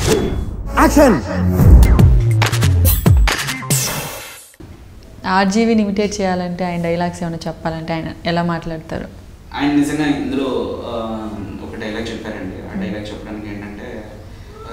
Action ఆర్జీవీని imitate చేయాలంటే ఆయన dialogues ఏమైనా చెప్పాలంటే ఆయన ఎలా మాట్లాడతారు ఆయన నిజంగా ఇందులో ఆ, ఒక డైలాగ్ చెప్పారండి ఆ డైలాగ్ చెప్పడానికి ఏంటంటే ఆ,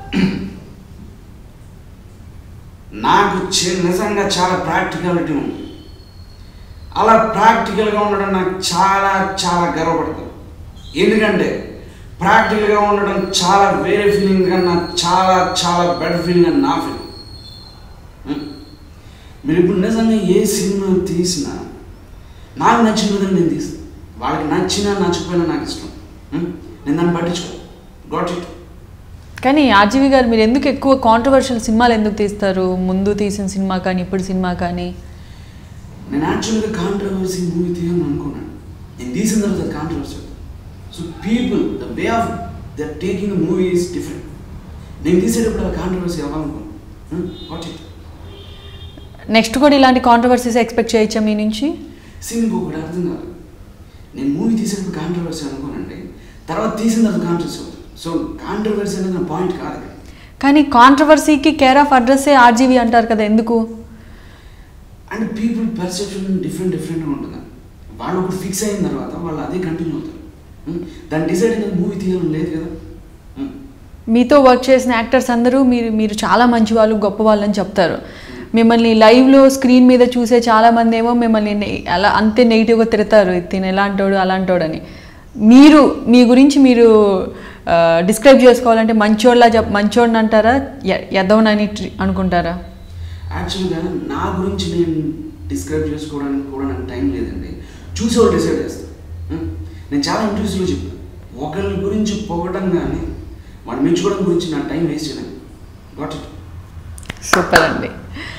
నాకు చి- నిజంగా చాలా ప్రాక్టికాలిటీ ఉంది అలా ప్రాక్టికల్గా ఉండడం నాకు చాలా చాలా గర్వపడతాను ఎందుకంటే ప్రాక్టికల్గా ఉండడం చాలా వేరే ఫీలింగ్ కన్నా చాలా చాలా బెటర్ ఫీలింగ్ అని నా ఫీలింగ్ ఉం? మీరు ఇప్పుడు నిజంగా ఏ సినిమా తీసినా నాకు నచ్చిన విధంగా నేను తీస్తాను వాళ్ళకి నచ్చినా నచ్చకపోయినా నాకు ఇష్టం ఉం? నేను దాన్ని పట్టించుకో గాట్ ఇట్ కానీ ఆర్జీవి గారు మీరు ఎందుకు ఎక్కువ కాంట్రవర్షియల్ సినిమాలు ఎందుకు తీస్తారు ముందు తీసిన సినిమా కానీ ఇప్పుడు సినిమా కానీ నేను యాక్చువల్గా కాంట్రవర్సీ మూవీ తీయాలని అనుకున్నాను నేను తీసిన తర్వాత controversy so people the way of the taking movie is different నేను తీసేటప్పుడు ఆ కాంట్రవర్సీ అవ్వాలనుకున్నాను వాట్ ఇట్ నెక్స్ట్ కూడా ఇలాంటి కాంట్రవర్సీస్ ఎక్స్పెక్ట్ చేయొచ్చా మీ నుంచి సినిమాకి ఒకటి అర్థం కాదు నేను మూవీ తీసేటప్పుడు కాంట్రవర్సీ అనుకోనండి తర్వాత తీసిన తర్వాత కాంట్రవర్సీ అవుతుంది సో కాంట్రవర్సీ అనేది నా పాయింట్ కాదు ఇక్కడ. కానీ కాంట్రవర్సీకి కేర్ ఆఫ్ అడ్రస్సే ఆర్జీవి అంటారు కదా ఎందుకు అండ్ పీపుల్ పర్సెప్షన్ డిఫరెంట్ డిఫరెంట్గా ఉంటుంది వాళ్ళు ఒకటి ఫిక్స్ అయిన తర్వాత వాళ్ళు అదే కంటిన్యూ అవుతారు ఉం? దాన్ని డిసైడ్ అయిన మూవీ తీయాలని లేదు కదా ఉం. మీతో వర్క్ చేసిన యాక్టర్స్ అందరూ మీరు మీరు చాలా మంచి వాళ్ళు గొప్ప వాళ్ళు అని చెప్తారు మిమ్మల్ని లైవ్లో స్క్రీన్ మీద చూసే చాలా మంది ఏమో మిమ్మల్ని నె- అలా అంతే నెగిటివ్గా తిడతారు తిన ఎలాంటోడు అలాంటోడని మీరు మీ గురించి మీరు డిస్క్రైబ్ చేసుకోవాలంటే మంచోళ్ళ చెప్ మంచోడిని అంటారా ఎ- ఎదవనని ట్రి- అనుకుంటారా యాక్చువల్గా నా గురించి నేను డిస్క్రైబ్ చేసుకోవడానికి కూడా నాకు టైం లేదండి చూసేవాళ్ళు డిసైడ్ చేస్తారు ఉం? నేను చాలా ఇంటర్వ్యూస్లో చెప్పాను ఒకరి గురించి పొగడం కానీ వాడు మెచ్చుకోవడం గురించి నా టైం వేస్ట్ చేయలేదు గాట్ ఇట్ సూపర్ అండి